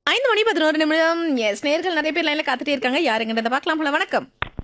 ஐந்து மணி பதினோரு நிமிடம் எஸ் நேர்கள் நிறைய பேர் லைன்ல காத்துட்டே இருக்காங்க யாருங்கன்றத பார்க்கலாம் போல வணக்கம்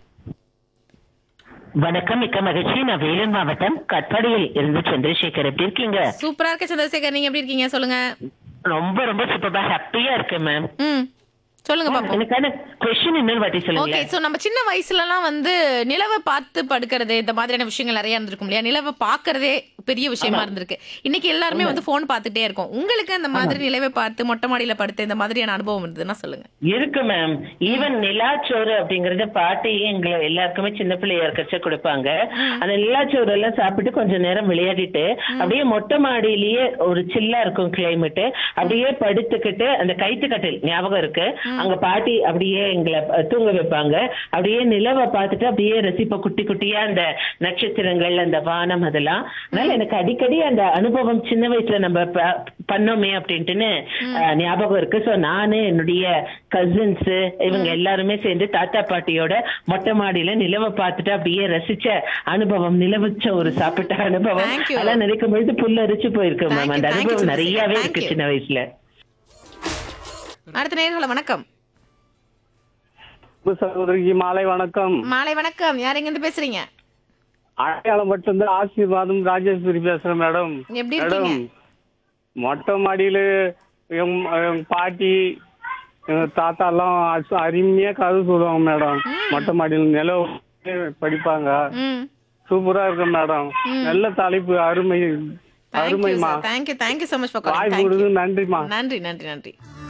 வணக்கம் மிக்க மகிழ்ச்சி நான் வேலூர் மாவட்டம் கட்பாடியில் இருந்து சந்திரசேகர் எப்படி இருக்கீங்க சூப்பரா இருக்க சந்திரசேகர் நீங்க எப்படி இருக்கீங்க சொல்லுங்க ரொம்ப ரொம்ப சூப்பரா ஹாப்பியா இருக்கேன் மேம் ம் சொல்லுங்க பாப்போம் எனக்கான கொஸ்டின் இன்னொரு வாட்டி ஓகே சொல்லுங்களேன் சோ நம்ம சின்ன வயசுலலாம் வந்து நிலவை பார்த்து படுக்கிறது இந்த மாதிரியான விஷயங்கள் நிறைய இருந்திருக்கும் இல்லையா நிலவை பார்க்கறதே பெரிய விஷயமா இருந்திருக்கு இன்னைக்கு எல்லாருமே வந்து போன் பார்த்துட்டே இருக்கோம் உங்களுக்கு அந்த மாதிரி நிலவை பார்த்து மொட்டை மாடியில படுத்து இந்த மாதிரியான அனுபவம் இருந்ததுன்னா சொல்லுங்க இருக்கு மேம் ஈவன் நிலாச்சோறு அப்படிங்கறத பாட்டி எங்களை எல்லாருக்குமே சின்ன பிள்ளையா இருக்கச்ச கொடுப்பாங்க அந்த நிலாச்சோறு எல்லாம் சாப்பிட்டு கொஞ்ச நேரம் விளையாடிட்டு அப்படியே மொட்டை மாடியிலேயே ஒரு சில்லா இருக்கும் கிளைமேட் அப்படியே படுத்துக்கிட்டு அந்த கைத்து கட்டில் ஞாபகம் இருக்கு அங்க பாட்டி அப்படியே எங்களை அஹ், தூங்க வைப்பாங்க அப்படியே நிலவை பார்த்துட்டு அப்படியே ரசிப்ப குட்டி குட்டியா அந்த நட்சத்திரங்கள் அந்த வானம் அதெல்லாம் அதனால எனக்கு அடிக்கடி அந்த அனுபவம் சின்ன வயசுல நம்ம ப- பண்ணோமே அப்படின்ட்டுன்னு அஹ், ஞாபகம் இருக்கு சோ நானு என்னுடைய கசின்ஸ் இவங்க எல்லாருமே சேர்ந்து தாத்தா பாட்டியோட மொட்டை மாடியில நிலவை பார்த்துட்டு அப்படியே ரசிச்ச அனுபவம் நிலவுச்ச ஒரு சாப்பிட்ட அனுபவம் Thank you. அதெல்லாம் நினைக்கும் பொழுது புல்லரிச்சு போயிருக்கு Thank மேம் you, அந்த thank you, அனுபவம் நிறையவே Thank இருக்கு you. சின்ன வயசுல அடுத்த நேர்களை வணக்கம் அன்பு சகோதரிக்கு மாலை வணக்கம் மாலை வணக்கம் யார் எங்க இருந்து பேசுறீங்க அடையாளம் மட்டும் ஆசீர்வாதம் ராஜேஸ்வரி பேசுறேன் மேடம் எப்படி மேடம் இருக்கீங்க மொட்டை மாடியில எங்க எங்க பாட்டி எங்க தாத்தா எல்லாம் அச- அருமையா கதை சொல்லுவாங்க மேடம் மொட்டை மாடியில நிலவு படிப்பாங்க ம் சூப்பரா இருக்கும் மேடம் நல்ல தலைப்பு அருமை அருமைமா thank you thank you so much for வாய் காலிங் கொடுது நன்றிமா நன்றி நன்றி நன்றி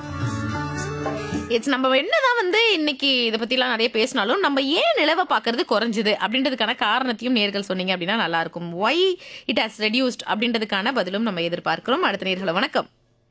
இட்ஸ் நம்ம என்னதான் வந்து இன்னைக்கு இதை பத்திலாம் நிறைய பேசினாலும் நம்ம ஏன் நிலவை பார்க்கறது குறைஞ்சது அப்படின்றதுக்கான காரணத்தையும் நேர்கள் சொன்னீங்க அப்படின்னா நல்லா இருக்கும் ஒய் இட் ஹாஸ் ரெடியூஸ்ட் அப்படின்றதுக்கான பதிலும் நம்ம எதிர்பார்க்கிறோம் அடுத்த நேர்களை வணக்கம்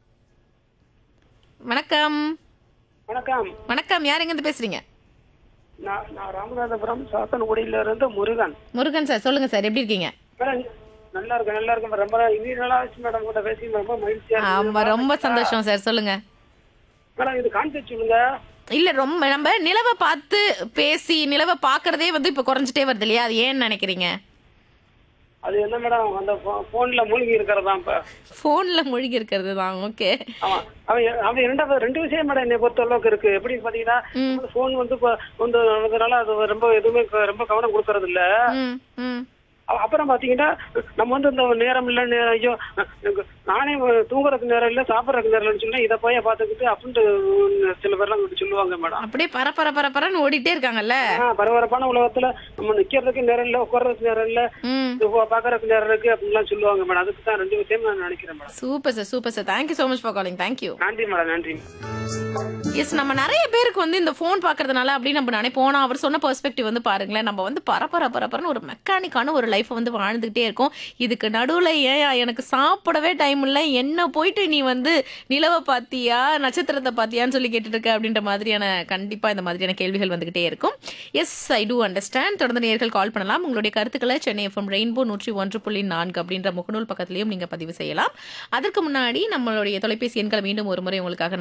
வணக்கம் வணக்கம் வணக்கம் யார் எங்க இருந்து பேசுறீங்க நான் நான் ராமநாதபுரம் சாத்தன்குடியில இருந்து முருகன் முருகன் சார் சொல்லுங்க சார் எப்படி இருக்கீங்க மேடம் நல்லா இருக்கு நல்லா இருக்கு ரொம்ப இது நல்லா ஆச்சு மேடம் கூட பேசி ரொம்ப மகிழ்ச்சியா இருக்கு. ஆமா ரொம்ப சந்தோஷம் சார் சொல்லுங்க மேடம் இது கான்செப்ட் சொல்லுங்க இல்ல ரொம்ப நம்ம நிலவை பார்த்து பேசி நிலவை பார்க்கறதே வந்து இப்ப குறைஞ்சிட்டே வருது இல்லையா அது ஏன்னு நினைக்கிறீங்க அது என்ன மேடம் அந்த போன்ல மூழ்கி இருக்கிறதா இப்ப போன்ல மூழ்கி இருக்கிறது தான் ஓகே ஆமா அவன் அவன் ரெண்டாவது ரெண்டு விஷயம் மேடம் என்னை பொறுத்த அளவுக்கு இருக்கு எப்படி பாத்தீங்கன்னா போன் வந்து இப்ப வந்து நடந்ததுனால அது ரொம்ப எதுவுமே க- ரொம்ப கவனம் கொடுக்கறது இல்ல ம் ம் அ- அப்புறம் பாத்தீங்கன்னா நம்ம வந்து இந்த நேரம் இல்ல நேரம் ஐயோ எனக்கு நானே தூங்குறதுக்கு நேரம் இல்ல சாப்பிடறதுக்கு நேரம் இல்லைன்னு சொல்லி இதை போய் பாத்துக்கிட்டு அப்படின்ட்டு சில பேர்லாம் இப்படி சொல்லுவாங்க மேடம் அப்படியே பர பர பர பரன்னு ஓடிட்டே இருக்காங்கல்ல ஆ, பரபரப்பான உலகத்துல நம்ம நிக்கிறதுக்கு நேரம் இல்ல உட்கார்றதுக்கு நேரம் இல்ல ம் இது பா- பாக்குறதுக்கு நேரம் இருக்கு அப்படின்லாம் சொல்லுவாங்க மேடம் அதுக்கு தான் ரெண்டு விஷயம் நான் நினைக்கிறேன் madam super sir super sir thank you so much for calling thank you நன்றி மேடம் நன்றி எஸ் நம்ம நிறைய பேருக்கு வந்து இந்த ஃபோன் பார்க்கறதுனால அப்படி நம்ம நினைப்போம் அவர் சொன்ன பெர்ஸ்பெக்டிவ் வந்து பாருங்களேன் நம்ம வந்து பரபர பரபரன்னு ஒரு மெக்கானிக்கான ஒரு லைஃப்பை வந்து வாழ்ந்துகிட்டே இருக்கோம் இதுக்கு நடுவில் ஏன் எனக்கு சாப்பிடவே டைம் இல்லை என்ன போயிட்டு நீ வந்து நிலவை பார்த்தியா நட்சத்திரத்தை பார்த்தியான்னு சொல்லி கேட்டுட்டு இருக்க அப்படின்ற மாதிரியான கண்டிப்பாக இந்த மாதிரியான கேள்விகள் வந்துகிட்டே இருக்கும் எஸ் ஐ டூ அண்டர்ஸ்டாண்ட் தொடர்ந்து நேர்கள் கால் பண்ணலாம் உங்களுடைய கருத்துக்களை சென்னை எஃப்எம் ரெயின்போ நூற்றி ஒன்று புள்ளி நான்கு அப்படின்ற முகநூல் பக்கத்திலையும் நீங்கள் பதிவு செய்யலாம் அதற்கு முன்னாடி நம்மளுடைய தொலைபேசி எண்களை மீண்டும் ஒரு முறை உங்களுக்காக